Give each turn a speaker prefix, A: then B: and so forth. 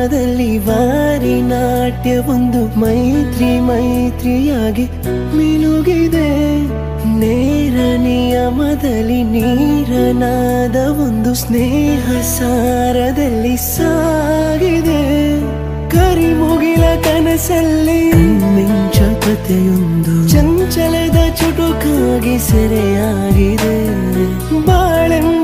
A: ಪ್ರೇಮದಲ್ಲಿ ವಾರಿ ನಾಟ್ಯ ಒಂದು ಮೈತ್ರಿ ಮೈತ್ರಿಯಾಗಿ ಮಿನುಗಿದೆ ನೇರ ನಿಯಮದಲ್ಲಿ ನೀರನಾದ ಒಂದು ಸ್ನೇಹ ಸಾರದಲ್ಲಿ ಸಾಗಿದೆ ಕರಿಮುಗಿಲ ಕನಸಲ್ಲಿ ಮಿಂಚ ಕಥೆಯೊಂದು ಚಂಚಲದ ಚುಟುಕಾಗಿ ಸೆರೆಯಾಗಿದೆ ಬಾಳೆಂಬ